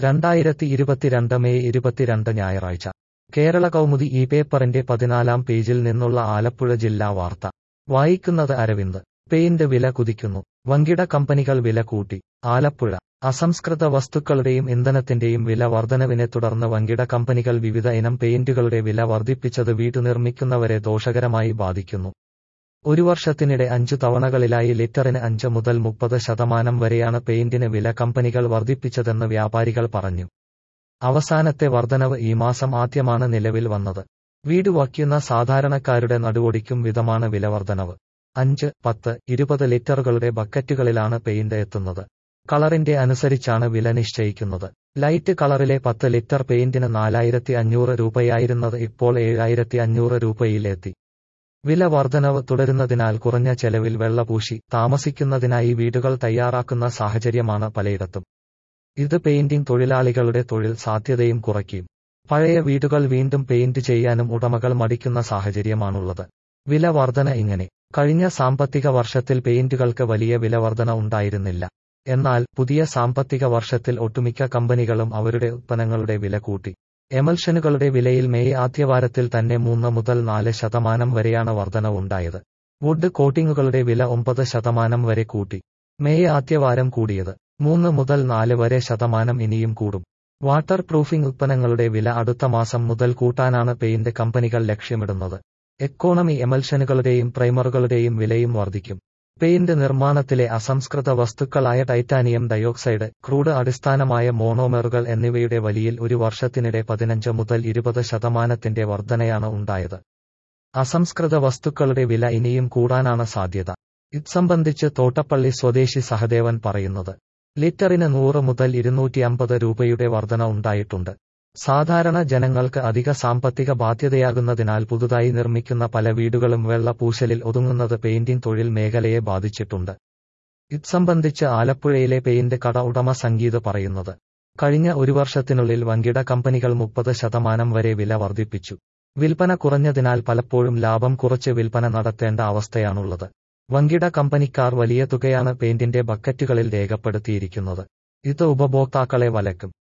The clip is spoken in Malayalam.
രണ്ടായിരത്തി ഇരുപത്തിരണ്ട് മെയ് ഇരുപത്തിരണ്ട് ഞായറാഴ്ച കേരള കൗമുദി ഈ പേപ്പറിന്റെ പതിനാലാം പേജിൽ നിന്നുള്ള ആലപ്പുഴ ജില്ലാ വാർത്ത വായിക്കുന്നത് അരവിന്ദ് പെയിന്റ് വില കുതിക്കുന്നു വൻകിട കമ്പനികൾ വില കൂട്ടി ആലപ്പുഴ അസംസ്കൃത വസ്തുക്കളുടെയും ഇന്ധനത്തിന്റെയും വില വർധനവിനെ തുടർന്ന് വൻകിട കമ്പനികൾ വിവിധ ഇനം പെയിന്റുകളുടെ വില വർദ്ധിപ്പിച്ചത് വീട്ടു നിർമ്മിക്കുന്നവരെ ദോഷകരമായി ബാധിക്കുന്നു ഒരു വർഷത്തിനിടെ അഞ്ചു തവണകളിലായി ലിറ്ററിന് അഞ്ച് മുതൽ മുപ്പത് ശതമാനം വരെയാണ് പെയിന്റിന് വില കമ്പനികൾ വർദ്ധിപ്പിച്ചതെന്ന് വ്യാപാരികൾ പറഞ്ഞു അവസാനത്തെ വർധനവ് ഈ മാസം ആദ്യമാണ് നിലവിൽ വന്നത് വീട് വയ്ക്കുന്ന സാധാരണക്കാരുടെ നടുവൊടിക്കും വിധമാണ് വില വർധനവ് അഞ്ച് പത്ത് ഇരുപത് ലിറ്ററുകളുടെ ബക്കറ്റുകളിലാണ് പെയിന്റ് എത്തുന്നത് കളറിന്റെ അനുസരിച്ചാണ് വില നിശ്ചയിക്കുന്നത് ലൈറ്റ് കളറിലെ പത്ത് ലിറ്റർ പെയിന്റിന് നാലായിരത്തി അഞ്ഞൂറ് രൂപയായിരുന്നത് ഇപ്പോൾ ഏഴായിരത്തി അഞ്ഞൂറ് രൂപയിലെത്തി വില വർധനവ് തുടരുന്നതിനാൽ കുറഞ്ഞ ചെലവിൽ വെള്ളപൂശി താമസിക്കുന്നതിനായി വീടുകൾ തയ്യാറാക്കുന്ന സാഹചര്യമാണ് പലയിടത്തും ഇത് പെയിന്റിംഗ് തൊഴിലാളികളുടെ തൊഴിൽ സാധ്യതയും കുറയ്ക്കും പഴയ വീടുകൾ വീണ്ടും പെയിന്റ് ചെയ്യാനും ഉടമകൾ മടിക്കുന്ന സാഹചര്യമാണുള്ളത് വില വർധന ഇങ്ങനെ കഴിഞ്ഞ സാമ്പത്തിക വർഷത്തിൽ പെയിന്റുകൾക്ക് വലിയ വില വർധന ഉണ്ടായിരുന്നില്ല എന്നാൽ പുതിയ സാമ്പത്തിക വർഷത്തിൽ ഒട്ടുമിക്ക കമ്പനികളും അവരുടെ ഉത്പന്നങ്ങളുടെ വില കൂട്ടി എമൽഷനുകളുടെ വിലയിൽ മെയ് ആദ്യവാരത്തിൽ തന്നെ മൂന്ന് മുതൽ നാല് ശതമാനം വരെയാണ് വർധനവുണ്ടായത് വുഡ് കോട്ടിങ്ങുകളുടെ വില ഒമ്പത് ശതമാനം വരെ കൂട്ടി മെയ് ആദ്യവാരം കൂടിയത് മൂന്ന് മുതൽ നാല് വരെ ശതമാനം ഇനിയും കൂടും വാട്ടർ പ്രൂഫിംഗ് ഉത്പന്നങ്ങളുടെ വില അടുത്ത മാസം മുതൽ കൂട്ടാനാണ് പെയിന്റ് കമ്പനികൾ ലക്ഷ്യമിടുന്നത് എക്കോണമി എമൽഷനുകളുടെയും പ്രൈമറുകളുടെയും വിലയും വർദ്ധിക്കും പെയിന്റ് നിർമ്മാണത്തിലെ അസംസ്കൃത വസ്തുക്കളായ ടൈറ്റാനിയം ഡയോക്സൈഡ് ക്രൂഡ് അടിസ്ഥാനമായ മോണോമറുകൾ എന്നിവയുടെ വലിയിൽ ഒരു വർഷത്തിനിടെ പതിനഞ്ച് മുതൽ ഇരുപത് ശതമാനത്തിന്റെ വർധനയാണ് ഉണ്ടായത് അസംസ്കൃത വസ്തുക്കളുടെ വില ഇനിയും കൂടാനാണ് സാധ്യത ഇത് സംബന്ധിച്ച് തോട്ടപ്പള്ളി സ്വദേശി സഹദേവൻ പറയുന്നത് ലിറ്ററിന് നൂറ് മുതൽ ഇരുന്നൂറ്റി അമ്പത് രൂപയുടെ വർധന ഉണ്ടായിട്ടുണ്ട് സാധാരണ ജനങ്ങൾക്ക് അധിക സാമ്പത്തിക ബാധ്യതയാകുന്നതിനാൽ പുതുതായി നിർമ്മിക്കുന്ന പല വീടുകളും വെള്ളപൂശലിൽ ഒതുങ്ങുന്നത് പെയിന്റിംഗ് തൊഴിൽ മേഖലയെ ബാധിച്ചിട്ടുണ്ട് ഇത് സംബന്ധിച്ച് ആലപ്പുഴയിലെ പെയിന്റ് കട ഉടമ സംഗീത് പറയുന്നത് കഴിഞ്ഞ ഒരു വർഷത്തിനുള്ളിൽ വൻകിട കമ്പനികൾ മുപ്പത് ശതമാനം വരെ വില വർദ്ധിപ്പിച്ചു വിൽപ്പന കുറഞ്ഞതിനാൽ പലപ്പോഴും ലാഭം കുറച്ച് വിൽപ്പന നടത്തേണ്ട അവസ്ഥയാണുള്ളത് വൻകിട കമ്പനിക്കാർ വലിയ തുകയാണ് പെയിന്റിന്റെ ബക്കറ്റുകളിൽ രേഖപ്പെടുത്തിയിരിക്കുന്നത് ഇത് ഉപഭോക്താക്കളെ വലക്കും